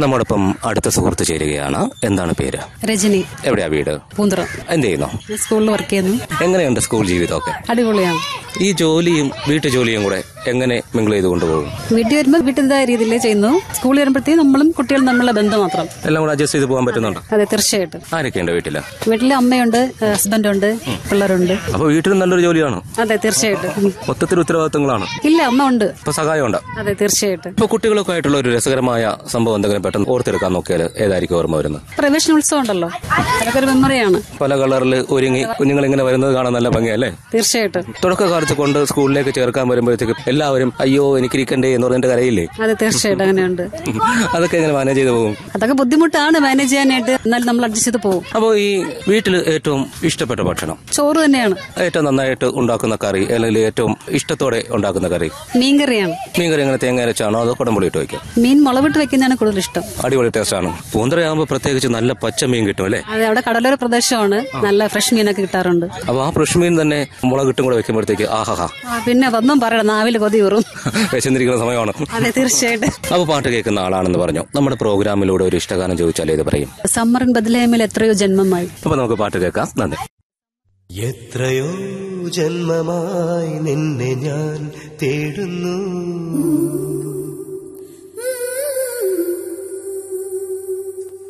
നമ്മോടൊപ്പം അടുത്ത സുഹൃത്ത് ചേരുകയാണ് എന്താണ് പേര് രജനി എവിടെയാ വീട് പൂന്തറ എന്ത് ചെയ്യുന്നു സ്കൂളിൽ വർക്ക് ചെയ്യുന്നു എങ്ങനെയുണ്ട് സ്കൂൾ ജീവിതമൊക്കെ അടിപൊളിയാണ് ഈ ജോലിയും വീട്ടു ജോലിയും കൂടെ എങ്ങനെ മിങ്കിൾ ചെയ്ത് കൊണ്ടുപോകും വീട്ടിൽ വരുമ്പോൾ വീട്ടിൻ്റെതായ രീതിയിൽ ചെയ്യുന്നു സ്കൂളിൽ വരുമ്പോഴത്തേക്കും നമ്മളും കുട്ടികളും തമ്മിലുള്ള ബന്ധം മാത്രം എല്ലാം കൂടെ അഡ്ജസ്റ്റ് ചെയ്ത് പോകാൻ പറ്റുന്നുണ്ടോ അതെ തീർച്ചയായിട്ടും ആരൊക്കെയുണ്ട് വീട്ടില് വീട്ടിൽ അമ്മയുണ്ട് ഹസ്ബൻഡുണ്ട് പിള്ളേരുണ്ട് അപ്പൊ വീട്ടിൽ നല്ലൊരു ജോലിയാണ് അതെ തീർച്ചയായിട്ടും ഉം. മൊത്തത്തിൽ ഉത്തരവാദിത്തങ്ങളാണ് ഇല്ല അമ്മ ഉണ്ട് ഇപ്പൊ സഹായമുണ്ട് അതെ തീർച്ചയായിട്ടും ഇപ്പൊ കുട്ടികളൊക്കെ ആയിട്ടുള്ള ഒരു രസകരമായ സംഭവം എന്തെങ്കിലും പെട്ടെന്ന് ഓർത്തെടുക്കാൻ നോക്കിയാൽ ഏതായിരിക്കും ഓർമ്മ വരുന്നത് പ്രവേശന ഉത്സവം ഉണ്ടല്ലോ അതൊക്കെ ഒരു മെമ്മറിയാണ് പല കളറിൽ ഒരുങ്ങി കുഞ്ഞുങ്ങൾ ഇങ്ങനെ വരുന്നത് കാണാൻ നല്ല ഭംഗിയല്ലേ തീർച്ചയായിട്ടും തുടക്കകാലത്ത് കൊണ്ട് സ്കൂളിലേക്ക് ചേർക്കാൻ വരുമ്പോഴത്തേക്ക് എല്ലാവരും അയ്യോ എനിക്ക് ഇരിക്കണ്ടേ എന്ന് പറഞ്ഞിട്ട് കരയില്ലേ അതെ തീർച്ചയായിട്ടും അങ്ങനെയുണ്ട് അതൊക്കെ എങ്ങനെ മാനേജ് ചെയ്ത് പോകും അതൊക്കെ ബുദ്ധിമുട്ടാണ് മാനേജ് ചെയ്യാനായിട്ട് എന്നാലും നമ്മൾ അഡ്ജസ്റ്റ് ചെയ്ത് പോകും അപ്പോൾ ഈ വീട്ടിൽ ഏറ്റവും ഇഷ്ടപ്പെട്ട ഭക്ഷണം ചോറ് തന്നെയാണ് ഏറ്റവും നന്നായിട്ട് ഉണ്ടാക്കുന്ന കറി അല്ലെങ്കിൽ ഏറ്റവും ഇഷ്ടത്തോടെ ഉണ്ടാക്കുന്ന കറി മീൻകറിയാണ് മീൻകറി എങ്ങനെ തേങ്ങ അരച്ചാണോ അതോ കുടംപൊടി ഇട്ട് വയ്ക്കും മീൻ മുളവിട്ട് വെക്കുന്നതാണ് കൂടുതൽ ഇഷ്ടം അടിപൊളി ടേസ്റ്റാണ് പൂന്തറയാകുമ്പോൾ പ്രത്യേകിച്ച് നല്ല പച്ച മീൻ കിട്ടും അല്ലേ അതെ അവിടെ കടലോര പ്രദേശമാണ് നല്ല ഫ്രഷ് മീനൊക്കെ കിട്ടാറുണ്ട് അപ്പോൾ ആ ഫ്രഷ് മീൻ തന്നെ മുളകിട്ടും കൂടെ വെക്കുമ്പോഴത്തേക്ക് ആഹാ ആ, പിന്നെ ഒന്നും പറയണം നാവിൽ കൊതി ഊറും വിശന്നിരിക്കുന്ന സമയമാണ് അതെ തീർച്ചയായിട്ടും അപ്പോൾ പാട്ട് കേൾക്കുന്ന ആളാണെന്ന് പറഞ്ഞു നമ്മുടെ പ്രോഗ്രാമിലൂടെ ഒരു ഇഷ്ടഗാനം ചോദിച്ചാൽ ഇത് പറയും സമ്മറിൻ ബദലേമിൽ എത്രയോ ജന്മമായി അപ്പോൾ നമുക്ക് പാട്ട് കേൾക്കാം നന്ദി എത്രയോ ജന്മമായി നിന്നെ ഞാൻ തേടുന്നു